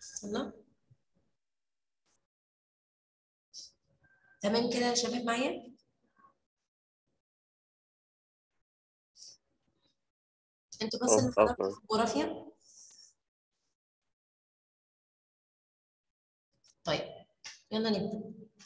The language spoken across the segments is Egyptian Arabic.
يلا تمام كده يا شباب معايا انتوا بس اه اللي حضرتوا طبعا في الجغرافيا طيب يلا نبدا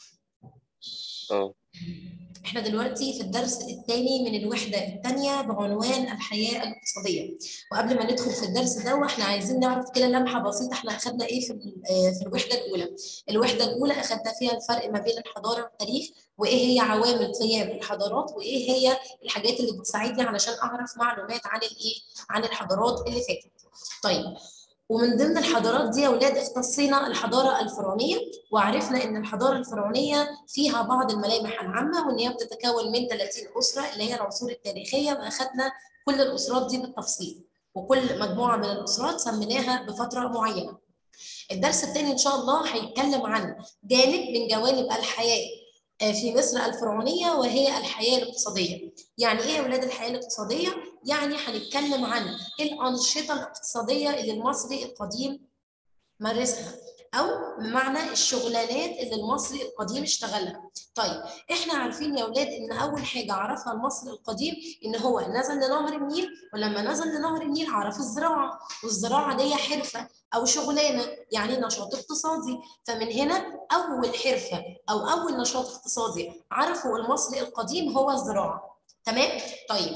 اه احنا دلوقتي في الدرس الثاني من الوحدة الثانية بعنوان الحياة الاقتصادية وقبل ما ندخل في الدرس ده احنا عايزين نعرف كده لمحة بسيطة احنا اخدنا ايه في ال- آه، في الوحدة الأولى الوحدة الأولى اخدنا فيها الفرق ما بين الحضارة والتاريخ وايه هي عوامل قيام الحضارات وايه هي الحاجات اللي بتساعدني علشان اعرف معلومات عن الايه عن الحضارات اللي فاتت طيب ومن ضمن الحضارات دي يا اولاد اختصينا الحضاره الفرعونيه وعرفنا ان الحضاره الفرعونيه فيها بعض الملامح العامه وان هي بتتكون من 30 اسره اللي هي العصور التاريخيه واخدنا كل الاسرات دي بالتفصيل وكل مجموعه من الاسرات سميناها بفتره معينه. الدرس الثاني ان شاء الله هيتكلم عن جانب من جوانب الحياه آه، في مصر الفرعونيه وهي الحياه الاقتصاديه. يعني ايه يا اولاد الحياه الاقتصاديه؟ يعني هنتكلم عن الانشطه الاقتصاديه اللي المصري القديم مارسها او بمعنى الشغلانات اللي المصري القديم اشتغلها طيب احنا عارفين يا اولاد ان اول حاجه عرفها المصري القديم ان هو نزل لنهر النيل ولما نزل لنهر النيل عرف الزراعه والزراعه دي حرفه او شغلانه يعني نشاط اقتصادي فمن هنا اول حرفه او اول نشاط اقتصادي عرفه المصري القديم هو الزراعه تمام طيب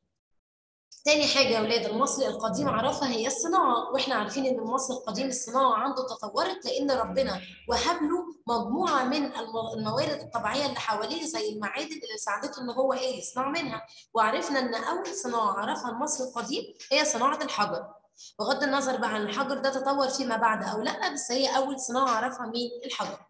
تاني حاجة يا ولاد المصري القديم عرفها هي الصناعة واحنا عارفين ان المصري القديم الصناعة عنده تطورت لان ربنا وهب له مجموعة من الم- الموارد الطبيعية اللي حواليه زي المعادن اللي ساعدته ان هو ايه يصنع منها وعرفنا ان اول صناعة عرفها المصري القديم هي صناعة الحجر بغض النظر بقى عن الحجر ده تطور فيما بعد او لا بس هي اول صناعة عرفها مين الحجر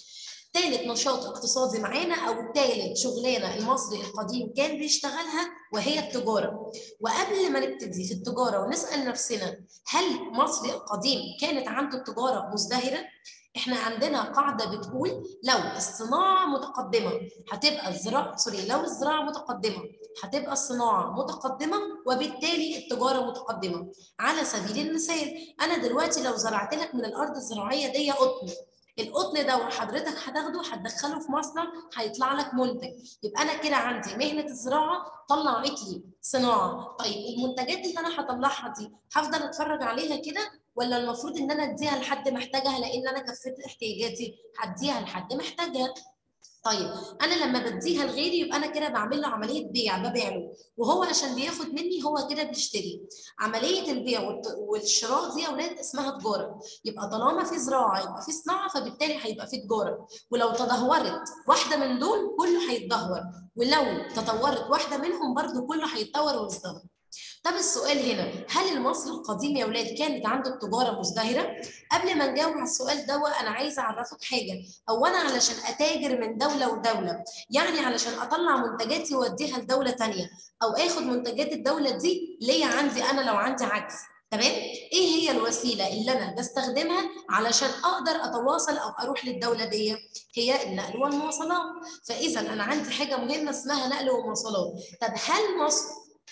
ثالث نشاط اقتصادي معانا او ثالث شغلانه المصري القديم كان بيشتغلها وهي التجاره وقبل ما نبتدي في التجاره ونسال نفسنا هل مصر القديم كانت عنده التجاره مزدهره احنا عندنا قاعده بتقول لو الصناعه متقدمه هتبقى الزراعه سوري لو الزراعه متقدمه هتبقى الصناعه متقدمه وبالتالي التجاره متقدمه على سبيل المثال انا دلوقتي لو زرعت لك من الارض الزراعيه دي قطن القطن ده وحضرتك هتاخده هتدخله في مصنع هيطلع لك منتج يبقى انا كده عندي مهنه الزراعه طلعت لي صناعه طيب المنتجات اللي انا هطلعها دي هفضل اتفرج عليها كده ولا المفروض ان انا اديها لحد محتاجها لان انا كفيت احتياجاتي هديها لحد محتاجها طيب انا لما بديها لغيري يبقى انا كده بعمل له عمليه بيع ببيع له وهو عشان بياخد مني هو كده بيشتري عمليه البيع والت- والشراء دي يا اولاد اسمها تجاره يبقى طالما في زراعه يبقى في صناعه فبالتالي هيبقى في تجاره ولو تدهورت واحده من دول كله هيتدهور ولو تطورت واحده منهم برضو كله هيتطور ويزدهر طب السؤال هنا هل المصري القديم يا ولاد كانت عنده التجاره مزدهره؟ قبل ما نجاوب على السؤال ده انا عايزه اعرفك حاجه هو انا علشان اتاجر من دوله ودوله يعني علشان اطلع منتجاتي واوديها لدوله ثانيه او اخد منتجات الدوله دي ليا عندي انا لو عندي عجز تمام ايه هي الوسيله اللي انا بستخدمها علشان اقدر اتواصل او اروح للدوله دي هي النقل والمواصلات فاذا انا عندي حاجه مهمه اسمها نقل ومواصلات طب هل مصر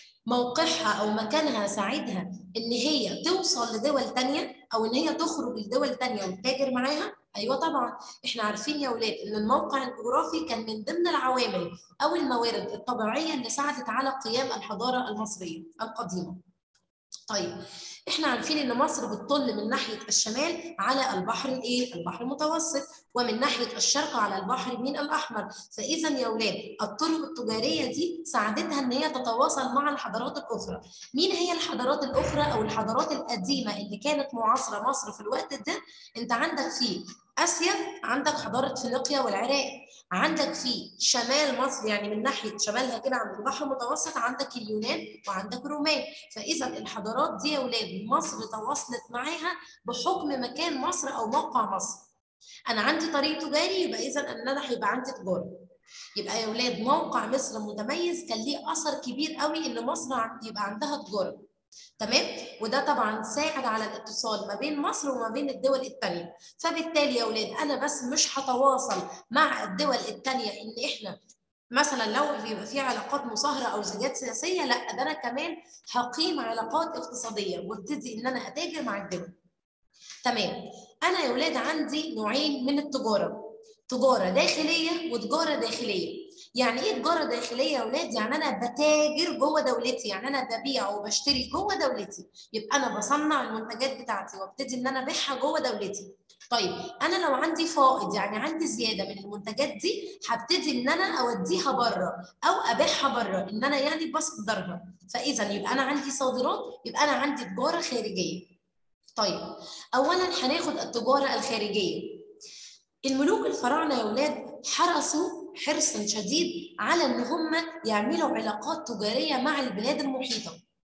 موقعها او مكانها ساعدها ان هي توصل لدول تانية او ان هي تخرج لدول تانية وتتاجر معاها ايوه طبعا احنا عارفين يا اولاد ان الموقع الجغرافي كان من ضمن العوامل او الموارد الطبيعيه اللي ساعدت على قيام الحضاره المصريه القديمه طيب احنا عارفين ان مصر بتطل من ناحيه الشمال على البحر الايه البحر المتوسط ومن ناحيه الشرق على البحر مين الاحمر فاذا يا اولاد الطرق التجاريه دي ساعدتها ان هي تتواصل مع الحضارات الاخرى مين هي الحضارات الاخرى او الحضارات القديمه اللي كانت معاصره مصر في الوقت ده انت عندك في اسيا عندك حضاره فينيقيا والعراق عندك في شمال مصر يعني من ناحيه شمالها كده عند البحر المتوسط عندك اليونان وعندك رومان فاذا الحضارات دي يا اولاد مصر تواصلت معاها بحكم مكان مصر او موقع مصر انا عندي طريق تجاري يبقى اذا ان انا هيبقى عندي تجاره يبقى يا اولاد موقع مصر متميز كان ليه اثر كبير قوي ان مصر عن- يبقى عندها تجاره تمام وده طبعا ساعد على الاتصال ما بين مصر وما بين الدول الثانيه فبالتالي يا اولاد انا بس مش هتواصل مع الدول الثانيه ان احنا مثلا لو بيبقى في علاقات مصاهره او زيجات سياسيه لا ده انا كمان هقيم علاقات اقتصاديه وابتدي ان انا اتاجر مع الدول تمام انا يا ولاد عندي نوعين من التجاره تجاره داخليه وتجاره داخليه يعني ايه تجاره داخليه يا ولاد يعني انا بتاجر جوه دولتي يعني انا ببيع وبشتري جوه دولتي يبقى انا بصنع المنتجات بتاعتي وابتدي ان انا ابيعها جوه دولتي طيب انا لو عندي فائض يعني عندي زياده من المنتجات دي هبتدي ان انا اوديها بره او ابيعها بره ان انا يعني بصدرها فاذا يبقى انا عندي صادرات يبقى انا عندي تجاره خارجيه طيب اولا هناخد التجاره الخارجيه الملوك الفراعنه يا اولاد حرصوا حرصا شديد على ان هم يعملوا علاقات تجاريه مع البلاد المحيطه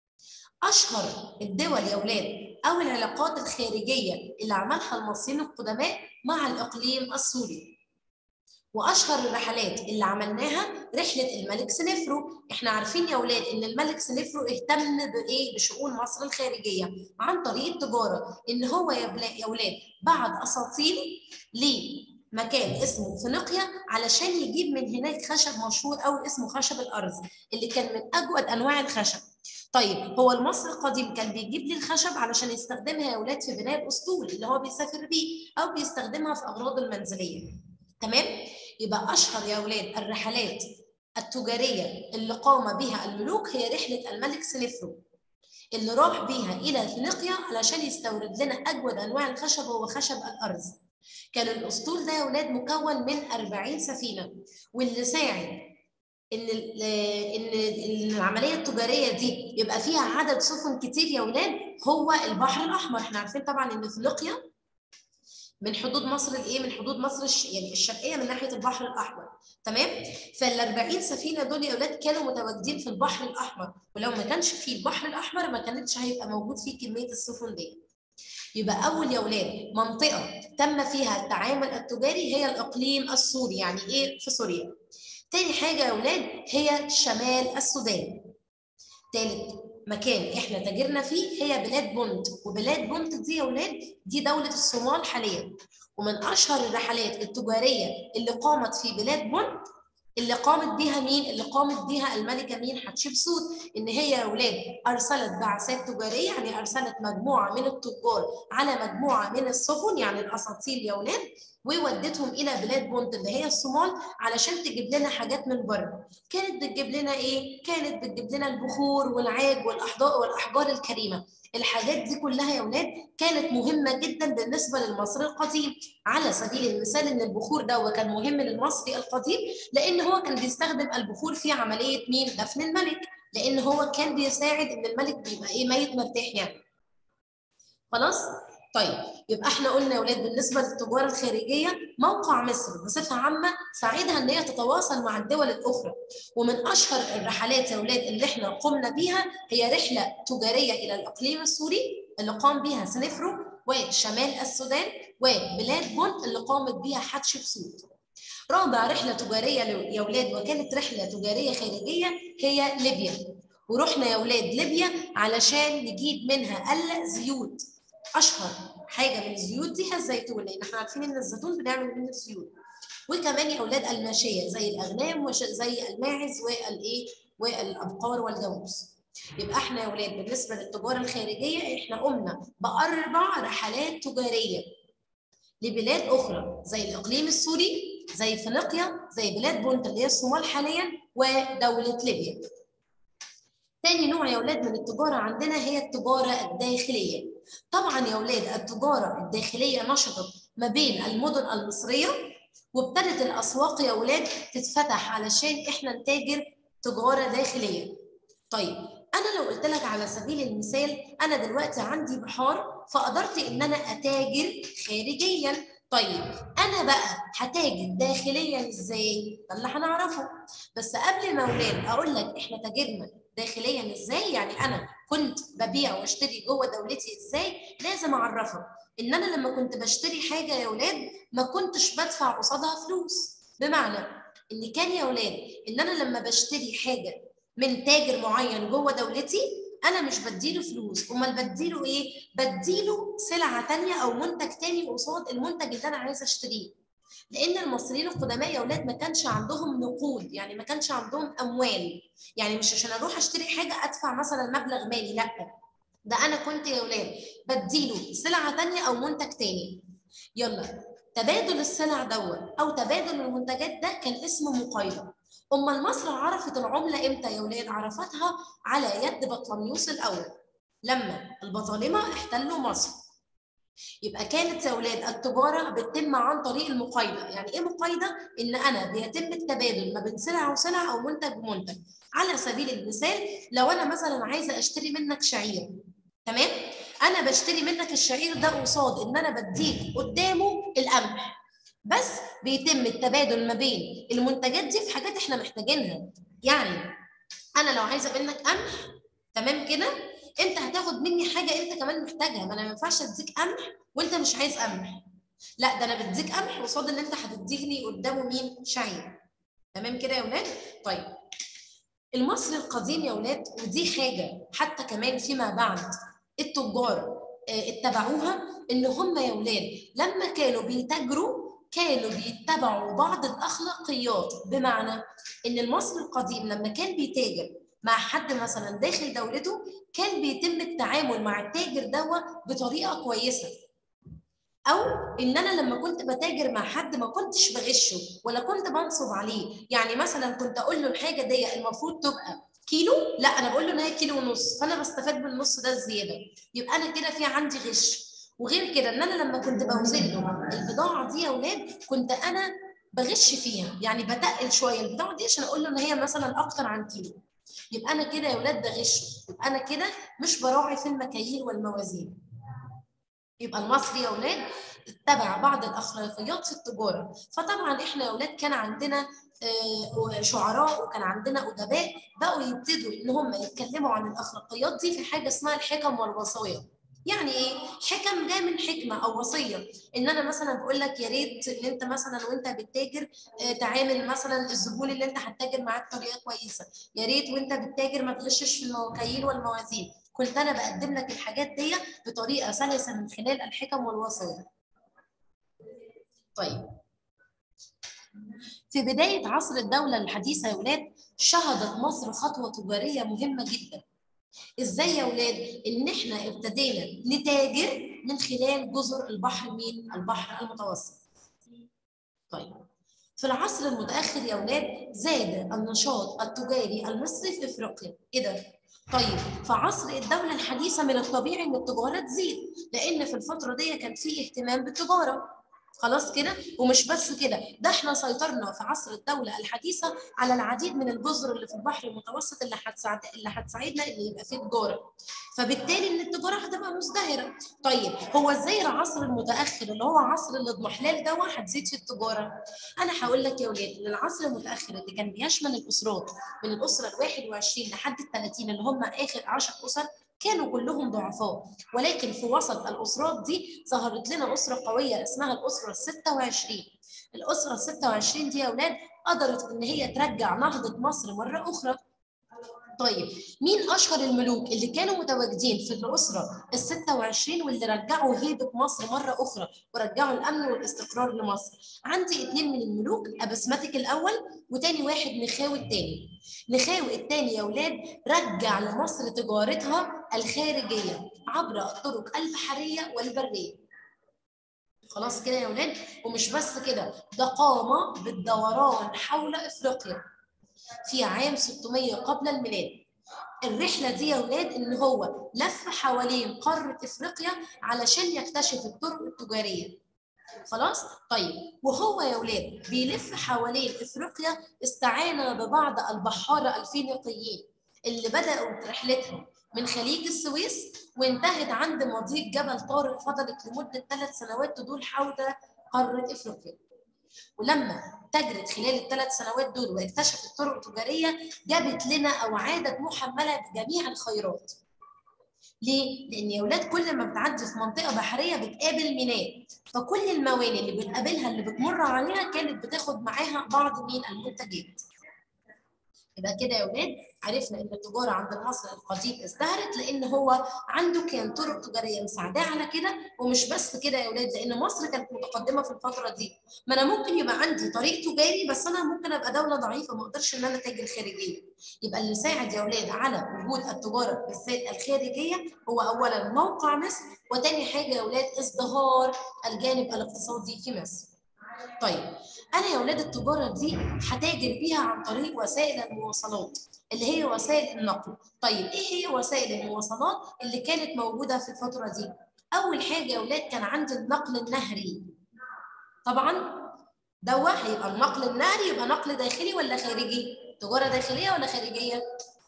اشهر الدول يا اولاد او العلاقات الخارجيه اللي عملها المصريين القدماء مع الاقليم السوري واشهر الرحلات اللي عملناها رحله الملك سنفرو احنا عارفين يا اولاد ان الملك سنفرو اهتم بايه بشؤون مصر الخارجيه عن طريق التجاره ان هو يا اولاد بعت اساطيل لمكان اسمه فينيقيا علشان يجيب من هناك خشب مشهور قوي اسمه خشب الارز اللي كان من اجود انواع الخشب طيب هو المصري القديم كان بيجيب لي الخشب علشان يستخدمها يا اولاد في بناء الاسطول اللي هو بيسافر بيه او بيستخدمها في اغراضه المنزليه تمام يبقى اشهر يا اولاد الرحلات التجاريه اللي قام بها الملوك هي رحله الملك سنفرو اللي راح بيها الى فينيقيا علشان يستورد لنا اجود انواع الخشب وهو خشب الارز كان الاسطول ده يا اولاد مكون من 40 سفينه واللي ساعد ان ان العمليه التجاريه دي يبقى فيها عدد سفن كتير يا اولاد هو البحر الاحمر احنا عارفين طبعا ان فينيقيا من حدود مصر الايه من حدود مصر الش... يعني الشرقيه من ناحيه البحر الاحمر تمام فال 40 سفينه دول يا اولاد كانوا متواجدين في البحر الاحمر ولو ما كانش فيه البحر الاحمر ما كانتش هيبقى موجود فيه كميه السفن دي يبقى اول يا اولاد منطقه تم فيها التعامل التجاري هي الاقليم السوري يعني ايه في سوريا تاني حاجه يا اولاد هي شمال السودان تالت مكان احنا تاجرنا فيه هي بلاد بونت وبلاد بونت دي يا اولاد دي دوله الصومال حاليا ومن اشهر الرحلات التجاريه اللي قامت في بلاد بونت اللي قامت بيها مين؟ اللي قامت بيها الملكه مين؟ حتشبسوت ان هي يا اولاد ارسلت بعثات تجاريه يعني ارسلت مجموعه من التجار على مجموعه من السفن يعني الاساطيل يا اولاد وودتهم الى بلاد بونت اللي هي الصومال علشان تجيب لنا حاجات من بره كانت بتجيب لنا ايه كانت بتجيب لنا البخور والعاج والاحجار والاحجار الكريمه الحاجات دي كلها يا اولاد كانت مهمه جدا بالنسبه للمصري القديم على سبيل المثال ان البخور ده كان مهم للمصري القديم لان هو كان بيستخدم البخور في عمليه مين دفن الملك لان هو كان بيساعد ان الملك بيبقى ايه ميت مرتاح يعني خلاص طيب يبقى احنا قلنا يا اولاد بالنسبه للتجاره الخارجيه موقع مصر بصفه عامه ساعدها ان هي تتواصل مع الدول الاخرى ومن اشهر الرحلات يا اولاد اللي احنا قمنا بيها هي رحله تجاريه الى الاقليم السوري اللي قام بيها سنفرو وشمال السودان وبلاد بونت اللي قامت بيها حتشبسوت رابع رحله تجاريه يا اولاد وكانت رحله تجاريه خارجيه هي ليبيا ورحنا يا اولاد ليبيا علشان نجيب منها الزيوت اشهر حاجه من الزيوت دي هي الزيتون لان احنا عارفين ان الزيتون بنعمل منه زيوت وكمان يا اولاد الماشيه زي الاغنام وزي الماعز والايه والابقار والجاموس يبقى احنا يا اولاد بالنسبه للتجاره الخارجيه احنا قمنا باربع رحلات تجاريه لبلاد اخرى زي الاقليم السوري زي فينيقيا زي بلاد بونت اللي هي الصومال حاليا ودوله ليبيا تاني نوع يا اولاد من التجاره عندنا هي التجاره الداخليه طبعا يا اولاد التجاره الداخليه نشطت ما بين المدن المصريه وابتدت الاسواق يا اولاد تتفتح علشان احنا نتاجر تجاره داخليه طيب انا لو قلت لك على سبيل المثال انا دلوقتي عندي بحار فقدرت ان انا اتاجر خارجيا طيب انا بقى هتاجر داخليا ازاي ده اللي هنعرفه بس قبل ما اولاد اقول لك احنا تاجرنا داخليا ازاي يعني انا كنت ببيع واشتري جوه دولتي ازاي لازم اعرفك ان انا لما كنت بشتري حاجه يا اولاد ما كنتش بدفع قصادها فلوس بمعنى ان كان يا اولاد ان انا لما بشتري حاجه من تاجر معين جوه دولتي انا مش بديله فلوس امال بديله ايه بديله سلعه ثانيه او منتج ثاني قصاد المنتج اللي انا عايزه اشتريه لان المصريين القدماء يا اولاد ما كانش عندهم نقود يعني ما كانش عندهم اموال يعني مش عشان اروح اشتري حاجه ادفع مثلا مبلغ مالي لا ده انا كنت يا ولاد بديله سلعه ثانيه او منتج ثاني يلا تبادل السلع دوت او تبادل المنتجات ده كان اسمه مقايضه امال مصر عرفت العمله امتى يا ولاد عرفتها على يد بطلميوس الاول لما البطالمه احتلوا مصر يبقى كانت يا اولاد التجاره بتتم عن طريق المقايضه يعني ايه مقايضه ان انا بيتم التبادل ما بين سلعه وسلعه او منتج بمنتج على سبيل المثال لو انا مثلا عايزه اشتري منك شعير تمام انا بشتري منك الشعير ده قصاد ان انا بديك قدامه القمح بس بيتم التبادل ما بين المنتجات دي في حاجات احنا محتاجينها يعني انا لو عايزه منك قمح تمام كده انت هتاخد مني حاجه انت كمان محتاجها ما انا ما ينفعش اديك قمح وانت مش عايز قمح لا ده انا بديك قمح قصاد ان انت هتديني قدامه مين شعير تمام كده يا ولاد طيب المصري القديم يا ولاد ودي حاجه حتى كمان فيما بعد التجار اتبعوها ان هم يا ولاد لما كانوا بيتاجروا كانوا بيتبعوا بعض الاخلاقيات بمعنى ان المصري القديم لما كان بيتاجر مع حد مثلا داخل دولته كان بيتم التعامل مع التاجر دوت بطريقه كويسه او ان انا لما كنت بتاجر مع حد ما كنتش بغشه ولا كنت بنصب عليه يعني مثلا كنت اقول له الحاجه دي المفروض تبقى كيلو لا انا بقول له ان هي كيلو ونص فانا بستفاد بالنص ده زياده يبقى انا كده في عندي غش وغير كده ان انا لما كنت بوزن له البضاعه دي يا اولاد كنت انا بغش فيها يعني بتقل شويه البضاعه دي عشان اقول له ان هي مثلا اكتر عن كيلو يبقى انا كده يا اولاد ده غش يبقى انا كده مش براعي في المكاييل والموازين يبقى المصري يا اولاد اتبع بعض الاخلاقيات في التجاره فطبعا احنا يا اولاد كان عندنا شعراء وكان عندنا ادباء بقوا يبتدوا ان هم يتكلموا عن الاخلاقيات دي في حاجه اسمها الحكم والوصايا يعني ايه حكم جاي من حكمه او وصيه ان انا مثلا بقول لك يا ريت ان انت مثلا وانت بتتاجر تعامل مثلا الزبون اللي انت هتتاجر معاه بطريقه كويسه يا ريت وانت بتتاجر ما تغشش في المكاييل والموازين كنت انا بقدم لك الحاجات دي بطريقه سلسه من خلال الحكم والوصايا طيب في بدايه عصر الدوله الحديثه يا ولاد شهدت مصر خطوه تجاريه مهمه جدا ازاي يا اولاد ان احنا ابتدينا نتاجر من خلال جزر البحر مين البحر المتوسط طيب في العصر المتاخر يا اولاد زاد النشاط التجاري المصري في افريقيا ايه ده طيب في عصر الدوله الحديثه من الطبيعي ان التجاره تزيد لان في الفتره دي كان في اهتمام بالتجاره خلاص كده ومش بس كده ده احنا سيطرنا في عصر الدوله الحديثه على العديد من الجزر اللي في البحر المتوسط اللي هتساعد اللي هتساعدنا ان يبقى فيه تجاره فبالتالي ان التجاره هتبقى مزدهره طيب هو ازاي العصر المتاخر اللي هو عصر الاضمحلال ده هتزيد في التجاره انا هقول لك يا ولاد ان العصر المتاخر اللي كان بيشمل الاسرات من الاسره ال 21 لحد ال 30 اللي هم اخر 10 اسر كانوا كلهم ضعفاء ولكن في وسط الاسرات دي ظهرت لنا اسره قويه اسمها الاسره ال 26 الاسره ال 26 دي يا اولاد قدرت ان هي ترجع نهضه مصر مره اخرى طيب مين اشهر الملوك اللي كانوا متواجدين في الاسره ال 26 واللي رجعوا هيبه مصر مره اخرى ورجعوا الامن والاستقرار لمصر عندي اثنين من الملوك ابسمتك الاول وتاني واحد نخاوي الثاني نخاوي الثاني يا اولاد رجع لمصر تجارتها الخارجيه عبر الطرق البحريه والبريه خلاص كده يا اولاد ومش بس كده ده قام بالدوران حول افريقيا في عام 600 قبل الميلاد الرحله دي يا اولاد ان هو لف حوالين قاره افريقيا علشان يكتشف الطرق التجاريه خلاص طيب وهو يا اولاد بيلف حوالين افريقيا استعان ببعض البحاره الفينيقيين اللي بداوا رحلتهم من خليج السويس وانتهت عند مضيق جبل طارق فضلت لمده ثلاث سنوات تدور حول قاره افريقيا ولما تجرت خلال الثلاث سنوات دول واكتشفت طرق تجاريه جابت لنا او عادت محمله بجميع الخيرات. ليه؟ لان يا اولاد كل ما بتعدي في منطقه بحريه بتقابل ميناء فكل الموانئ اللي بتقابلها اللي بتمر عليها كانت بتاخد معاها بعض من المنتجات. يبقى كده يا ولاد عرفنا ان التجاره عند المصري القديم ازدهرت لان هو عنده كان طرق تجاريه مساعداه على كده ومش بس كده يا ولاد لان مصر كانت متقدمه في الفتره دي ما انا ممكن يبقى عندي طريق تجاري بس انا ممكن ابقى دوله ضعيفه ما اقدرش ان انا اتاجر خارجيا يبقى اللي ساعد يا ولاد على وجود التجاره بالذات الخارجيه هو اولا موقع مصر وتاني حاجه يا ولاد ازدهار الجانب الاقتصادي في مصر طيب انا يا ولاد التجاره دي هتاجر بيها عن طريق وسائل المواصلات اللي هي وسائل النقل طيب ايه هي وسائل المواصلات اللي كانت موجوده في الفتره دي اول حاجه يا ولاد كان عندي النقل النهري طبعا دوا هيبقى النقل النهري يبقى نقل داخلي ولا خارجي تجاره داخليه ولا خارجيه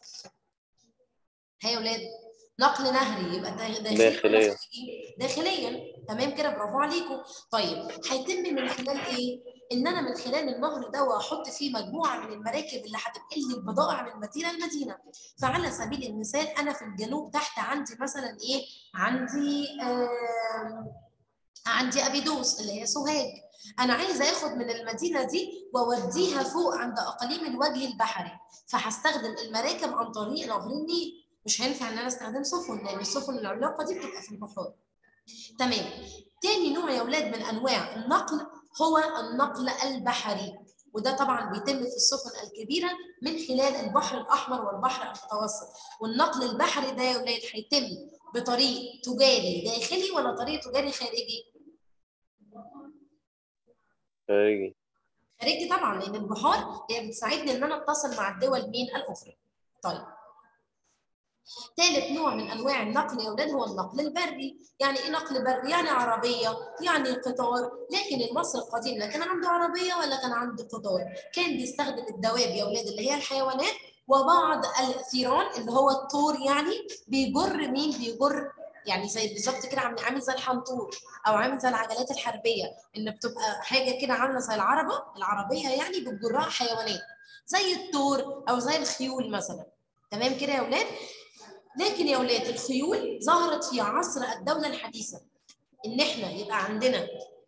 ها يا ولاد نقل نهري يبقى داخلي داخلية. داخليا تمام كده برافو عليكم طيب هيتم من خلال ايه ان انا من خلال النهر ده واحط فيه مجموعه من المراكب اللي هتنقل لي البضائع من مدينه لمدينه فعلى سبيل المثال انا في الجنوب تحت عندي مثلا ايه عندي آه عندي ابيدوس اللي هي سوهاج انا عايزه اخد من المدينه دي واوديها فوق عند اقاليم الوجه البحري فهستخدم المراكب عن طريق نهر النيل مش هينفع ان انا استخدم سفن لان السفن العملاقه دي بتبقى في البحار تمام تاني نوع يا اولاد من انواع النقل هو النقل البحري وده طبعا بيتم في السفن الكبيره من خلال البحر الاحمر والبحر المتوسط والنقل البحري ده يا اولاد هيتم بطريق تجاري داخلي ولا طريق تجاري خارجي خارجي خارجي طبعا لان البحار هي بتساعدني ان انا اتصل مع الدول مين الاخرى طيب ثالث نوع من انواع النقل يا اولاد هو النقل البري، يعني ايه نقل بري؟ يعني عربيه، يعني قطار، لكن المصري القديم لا كان عنده عربيه ولا كان عنده قطار، كان بيستخدم الدواب يا اولاد اللي هي الحيوانات وبعض الثيران اللي هو الطور يعني بيجر مين؟ بيجر يعني زي بالظبط كده عامل عامل زي الحنطور او عامل زي العجلات الحربيه ان بتبقى حاجه كده عامله زي العربه العربيه يعني بتجرها حيوانات زي الطور او زي الخيول مثلا تمام كده يا اولاد لكن يا اولاد الخيول ظهرت في عصر الدوله الحديثه ان احنا يبقى عندنا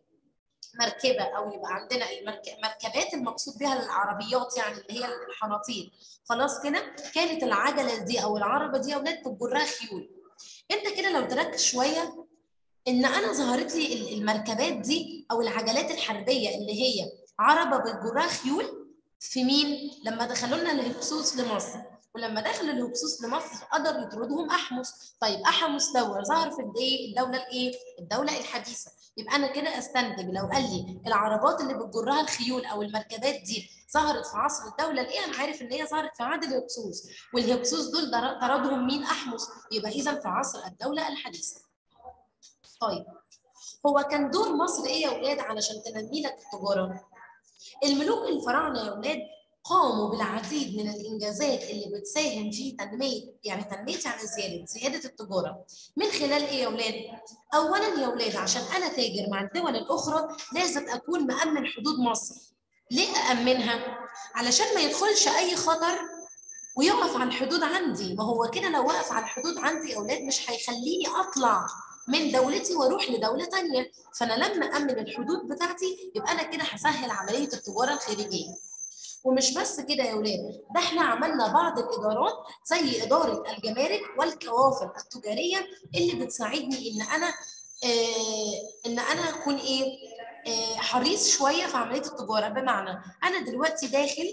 مركبه او يبقى عندنا المرك- مركبات المقصود بها العربيات يعني اللي هي الحناطير خلاص كده كانت العجله دي او العربه دي يا اولاد بتجرها خيول انت كده لو تركز شويه ان انا ظهرت لي ال- المركبات دي او العجلات الحربيه اللي هي عربه بتجرها خيول في مين لما دخلوا لنا الهكسوس لمصر ولما دخل الهكسوس لمصر قدر يطردهم احمس طيب احمس دوله ظهر في الايه الدوله الايه الدوله الحديثه يبقى انا كده استنتج لو قال لي العربات اللي بتجرها الخيول او المركبات دي ظهرت في عصر الدوله الايه انا عارف ان هي ظهرت في عهد الهكسوس والهكسوس دول در- طردهم مين احمس يبقى اذا في عصر الدوله الحديثه طيب هو كان دور مصر ايه يا اولاد علشان تنمي لك التجاره الملوك الفراعنه يا اولاد قاموا بالعديد من الانجازات اللي بتساهم في تنميه يعني تنميه يعني زياده زياده التجاره من خلال ايه يا اولاد؟ اولا يا اولاد عشان انا تاجر مع الدول الاخرى لازم اكون مامن حدود مصر. ليه أأمنها؟ علشان ما يدخلش أي خطر ويقف على الحدود عندي، ما هو كده لو وقف على الحدود عندي يا أولاد مش هيخليني أطلع من دولتي واروح لدوله ثانيه، فانا لما امن الحدود بتاعتي يبقى انا كده هسهل عمليه التجاره الخارجيه. ومش بس كده يا ولاد ده احنا عملنا بعض الادارات زي اداره الجمارك والكوافل التجاريه اللي بتساعدني ان انا آه ان انا اكون ايه آه حريص شويه في عمليه التجاره بمعنى انا دلوقتي داخل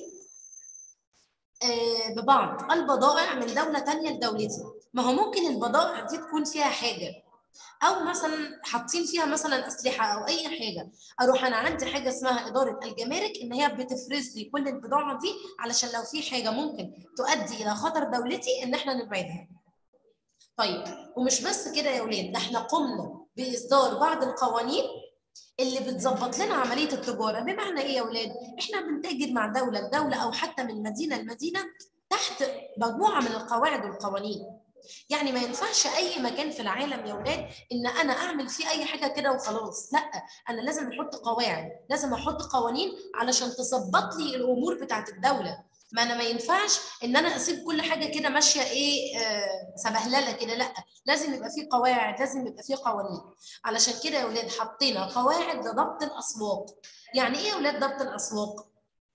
آه ببعض البضائع من دوله ثانيه لدولتي ما هو ممكن البضائع دي تكون فيها حاجه او مثلا حاطين فيها مثلا اسلحه او اي حاجه اروح انا عندي حاجه اسمها اداره الجمارك ان هي بتفرز لي كل البضاعه دي علشان لو في حاجه ممكن تؤدي الى خطر دولتي ان احنا نبعدها طيب ومش بس كده يا ولاد ده احنا قمنا باصدار بعض القوانين اللي بتظبط لنا عمليه التجاره بمعنى ايه يا ولاد احنا بنتاجر مع دوله لدوله او حتى من مدينه لمدينه تحت مجموعه من القواعد والقوانين يعني ما ينفعش اي مكان في العالم يا ولاد ان انا اعمل فيه اي حاجه كده وخلاص لا انا لازم احط قواعد لازم احط قوانين علشان تظبط لي الامور بتاعت الدوله ما انا ما ينفعش ان انا اسيب كل حاجه كده ماشيه ايه آه سبهلله كده لا لازم يبقى في قواعد لازم يبقى في قوانين علشان كده يا ولاد حطينا قواعد لضبط الاسواق يعني ايه يا ولاد ضبط الاسواق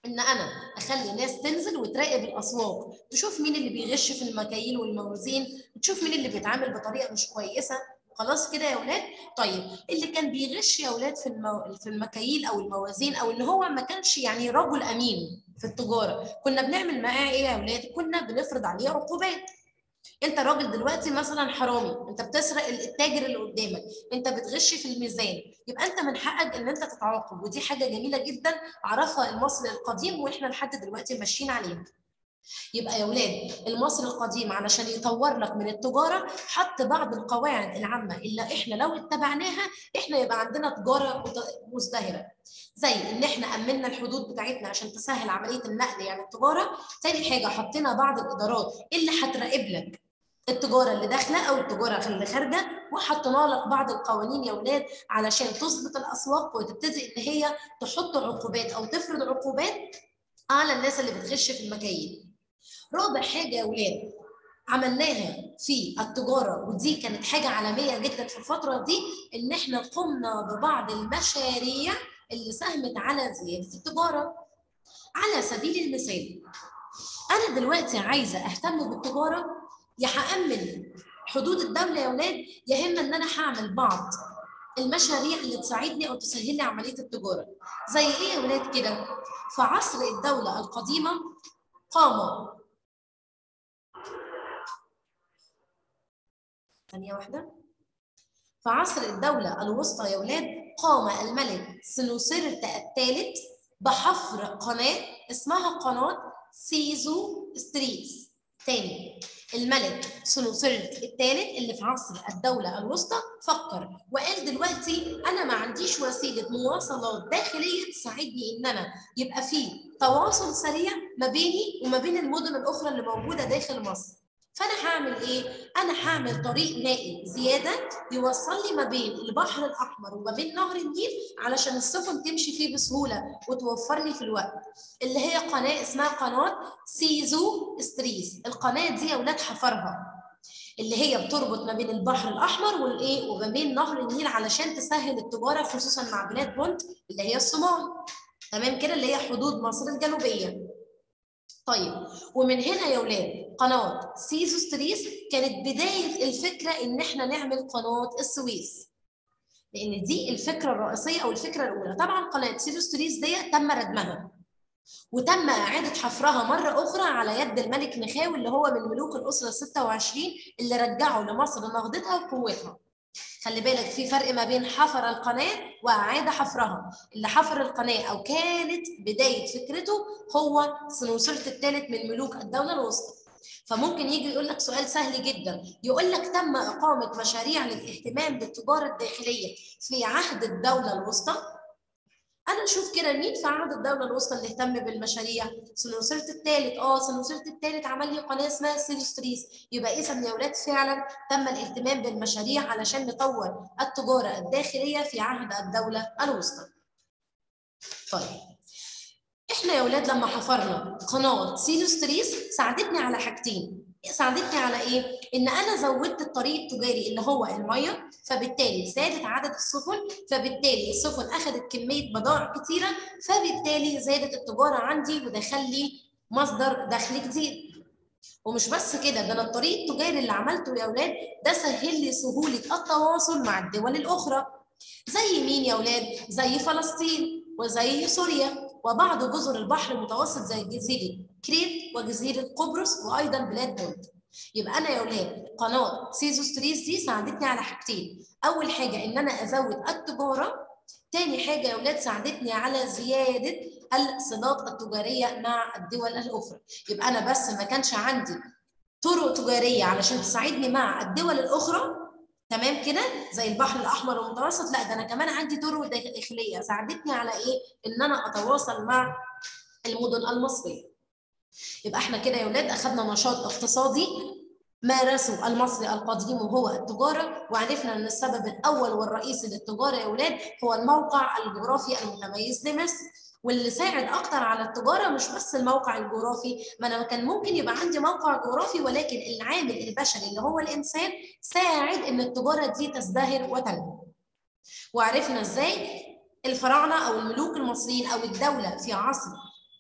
ان انا اخلي ناس تنزل وتراقب الاسواق تشوف مين اللي بيغش في المكاييل والموازين تشوف مين اللي بيتعامل بطريقه مش كويسه خلاص كده يا اولاد طيب اللي كان بيغش يا اولاد في المو... في المكاييل او الموازين او اللي هو ما كانش يعني رجل امين في التجاره كنا بنعمل معاه ايه يا اولاد كنا بنفرض عليه عقوبات انت راجل دلوقتي مثلا حرامي انت بتسرق التاجر اللي قدامك انت بتغش في الميزان يبقى انت من حقك ان انت تتعاقب ودي حاجه جميله جدا عرفها المصري القديم واحنا لحد دلوقتي ماشيين عليها يبقى يا ولاد المصري القديم علشان يطور لك من التجاره حط بعض القواعد العامه اللي احنا لو اتبعناها احنا يبقى عندنا تجاره مزدهره زي ان احنا امنا الحدود بتاعتنا عشان تسهل عمليه النقل يعني التجاره تاني حاجه حطينا بعض الادارات اللي هتراقب لك التجاره اللي داخله او التجاره اللي خارجه وحطينا لك بعض القوانين يا ولاد علشان تظبط الاسواق وتبتدي ان هي تحط عقوبات او تفرض عقوبات على الناس اللي بتغش في المكاييل رابع حاجه يا ولاد عملناها في التجاره ودي كانت حاجه عالميه جدا في الفتره دي ان احنا قمنا ببعض المشاريع اللي ساهمت على زياده التجاره على سبيل المثال انا دلوقتي عايزه اهتم بالتجاره يا هامن حدود الدوله يا ولاد يا اما ان انا هعمل بعض المشاريع اللي تساعدني او تسهل لي عمليه التجاره زي ايه يا ولاد كده في عصر الدوله القديمه قام ثانيه واحده في عصر الدوله الوسطى يا ولاد قام الملك سنوسرت الثالث بحفر قناه اسمها قناه سيزو ستريتس تاني الملك سنوسرت الثالث اللي في عصر الدولة الوسطى فكر وقال دلوقتي أنا ما عنديش وسيلة مواصلات داخلية تساعدني إن أنا يبقى في تواصل سريع ما بيني وما بين المدن الأخرى اللي موجودة داخل مصر فأنا هعمل إيه؟ أنا هعمل طريق مائي زيادة يوصل لي ما بين البحر الأحمر وما بين نهر النيل علشان السفن تمشي فيه بسهولة وتوفر لي في الوقت اللي هي قناة اسمها قناة سيزو ستريس القناة دي يا ولاد حفرها اللي هي بتربط ما بين البحر الاحمر والايه وما بين نهر النيل علشان تسهل التجاره خصوصا مع بلاد بونت اللي هي الصومال تمام كده اللي هي حدود مصر الجنوبيه طيب ومن هنا يا ولاد قناه سيزو ستريس كانت بدايه الفكره ان احنا نعمل قناه السويس لان دي الفكره الرئيسيه او الفكره الاولى طبعا قناه سيزو ستريس دي تم ردمها وتم إعادة حفرها مرة أخرى على يد الملك مخاوي اللي هو من ملوك الأسرة 26 اللي رجعوا لمصر نهضتها وقوتها. خلي بالك في فرق ما بين حفر القناة وأعاد حفرها، اللي حفر القناة أو كانت بداية فكرته هو سنوسرت الثالث من ملوك الدولة الوسطى. فممكن يجي يقول لك سؤال سهل جدا يقول لك تم إقامة مشاريع للاهتمام بالتجارة الداخلية في عهد الدولة الوسطى انا اشوف كده مين في عهد الدوله الوسطى اللي اهتم بالمشاريع سنوسرت الثالث اه سنوسرت الثالث عمل لي قناه اسمها سيلوستريس يبقى اذا يا اولاد فعلا تم الاهتمام بالمشاريع علشان نطور التجاره الداخليه في عهد الدوله الوسطى طيب احنا يا اولاد لما حفرنا قناه سيلوستريس ساعدتني على حاجتين ساعدتني على ايه؟ ان انا زودت الطريق التجاري اللي هو الميه فبالتالي زادت عدد السفن فبالتالي السفن اخذت كميه بضائع كثيره فبالتالي زادت التجاره عندي ودخل لي مصدر دخل جديد. ومش بس كده ده انا الطريق التجاري اللي عملته يا اولاد ده سهل لي سهوله التواصل مع الدول الاخرى. زي مين يا اولاد؟ زي فلسطين وزي سوريا وبعض جزر البحر المتوسط زي جزيره كريت وجزيره قبرص وايضا بلاد بولد. يبقى انا يا اولاد قناه سيزو ستريس دي ساعدتني على حاجتين، اول حاجه ان انا ازود التجاره، تاني حاجه يا اولاد ساعدتني على زياده الصلات التجاريه مع الدول الاخرى، يبقى انا بس ما كانش عندي طرق تجاريه علشان تساعدني مع الدول الاخرى تمام كده زي البحر الاحمر والمتوسط لا ده انا كمان عندي طرق داخليه ساعدتني على ايه ان انا اتواصل مع المدن المصريه يبقى احنا كده يا ولاد اخذنا نشاط اقتصادي مارسه المصري القديم وهو التجاره وعرفنا ان السبب الاول والرئيسي للتجاره يا ولاد هو الموقع الجغرافي المتميز لمصر واللي ساعد اكتر على التجاره مش بس الموقع الجغرافي ما انا كان ممكن يبقى عندي موقع جغرافي ولكن العامل البشري اللي هو الانسان ساعد ان التجاره دي تزدهر وتنمو وعرفنا ازاي الفراعنه او الملوك المصريين او الدوله في عصر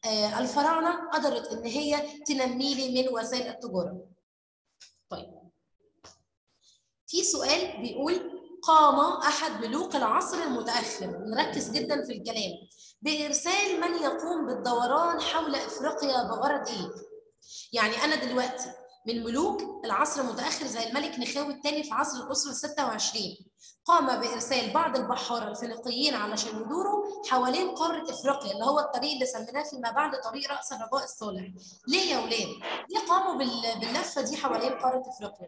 آه، الفراعنه قدرت ان هي تنمي لي من وسائل التجاره طيب في سؤال بيقول قام احد ملوك العصر المتاخر نركز جدا في الكلام بارسال من يقوم بالدوران حول افريقيا بغرض ايه يعني انا دلوقتي من ملوك العصر المتاخر زي الملك نخاوي الثاني في عصر الاسره 26 قام بارسال بعض البحاره الفينيقيين علشان يدوروا حوالين قاره افريقيا اللي هو الطريق اللي سميناه فيما بعد طريق راس الرجاء الصالح ليه يا اولاد ليه قاموا بال- باللفه دي حوالين قاره افريقيا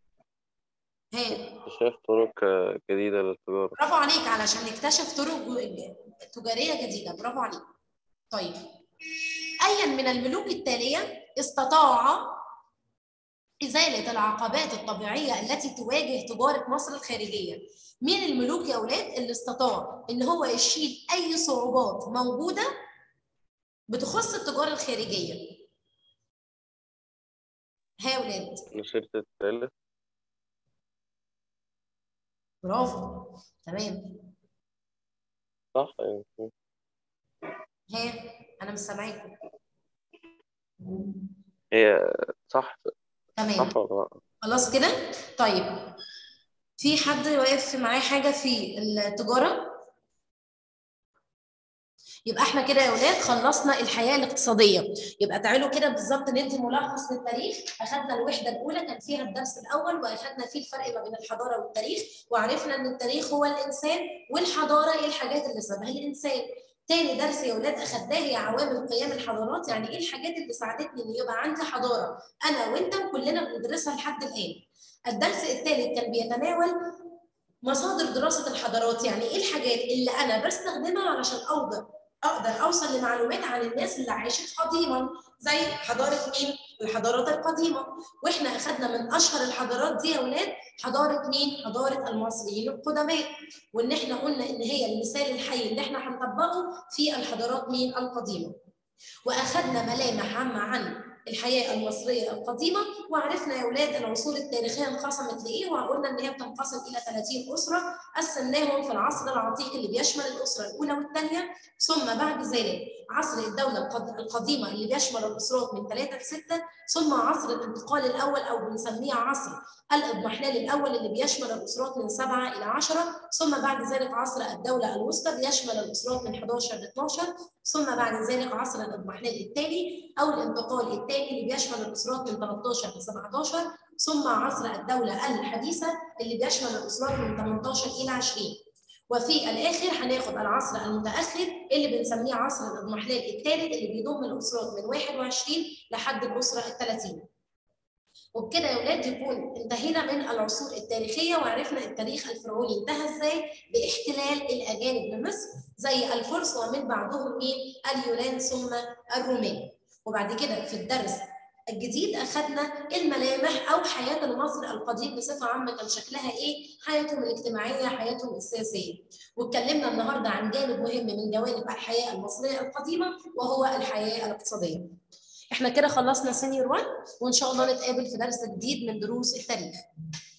ها اكتشاف طرق آه، جديدة للتجارة برافو عليك علشان نكتشف طرق جو- تجاريه جديده برافو عليك طيب ايا من الملوك التاليه استطاع ازاله العقبات الطبيعيه التي تواجه تجاره مصر الخارجيه مين الملوك يا اولاد اللي استطاع ان هو يشيل اي صعوبات موجوده بتخص التجاره الخارجيه ها يا اولاد نصيرة الثالث برافو تمام صح يعني ها انا مش سامعاكم هي صح تمام صح ولا لا؟ خلاص كده طيب في حد واقف معاه حاجه في التجاره يبقى احنا كده يا اولاد خلصنا الحياه الاقتصاديه يبقى تعالوا كده بالظبط ندي ملخص للتاريخ اخذنا الوحده الاولى كان فيها الدرس الاول واخذنا فيه الفرق ما بين الحضاره والتاريخ وعرفنا ان التاريخ هو الانسان والحضاره ايه الحاجات اللي سببها الانسان تاني درس يا اولاد اخدناه هي عوامل قيام الحضارات يعني ايه الحاجات اللي ساعدتني ان يبقى عندي حضاره انا وانت وكلنا بندرسها لحد الان الدرس الثالث كان بيتناول مصادر دراسه الحضارات يعني ايه الحاجات اللي انا بستخدمها علشان اقدر اقدر اوصل لمعلومات عن الناس اللي عاشت قديما زي حضاره مين؟ الحضارات القديمه واحنا اخذنا من اشهر الحضارات دي يا اولاد حضاره مين؟ حضاره المصريين القدماء وان احنا قلنا ان هي المثال الحي اللي احنا هنطبقه في الحضارات مين؟ القديمه. واخذنا ملامح عامه عن الحياه المصريه القديمه وعرفنا يا اولاد العصور التاريخيه انقسمت لايه وقلنا ان هي بتنقسم الى 30 اسره قسمناهم في العصر العتيق اللي بيشمل الاسره الاولى والثانيه ثم بعد ذلك عصر الدوله القد- القديمه اللي بيشمل الاسرات من 3 ل 6 ثم عصر الانتقال الاول او بنسميه عصر الاضمحلال الاول اللي بيشمل الاسرات من 7 الى 10 ثم بعد ذلك عصر الدوله الوسطى بيشمل الاسرات من 11 ل 12 ثم بعد ذلك عصر الاضمحلال الثاني او الانتقال الثاني اللي بيشمل الاسرات من 13 ل 17 ثم عصر الدوله الحديثه اللي بيشمل الاسرات من 18 الى 20 وفي الاخر هناخد العصر المتاخر اللي بنسميه عصر الاضمحلال الثالث اللي بيضم الاسرات من 21 لحد الاسره ال 30 وبكده يا اولاد يكون انتهينا من العصور التاريخيه وعرفنا التاريخ الفرعوني انتهى ازاي باحتلال الاجانب لمصر زي الفرس ومن بعدهم مين اليونان ثم الرومان وبعد كده في الدرس الجديد اخذنا الملامح او حياه المصري القديم بصفه عامه كان شكلها ايه حياتهم الاجتماعيه حياتهم السياسيه واتكلمنا النهارده عن جانب مهم من جوانب الحياه المصريه القديمه وهو الحياه الاقتصاديه احنا كده خلصنا سينيور 1 وان شاء الله نتقابل في درس جديد من دروس التاريخ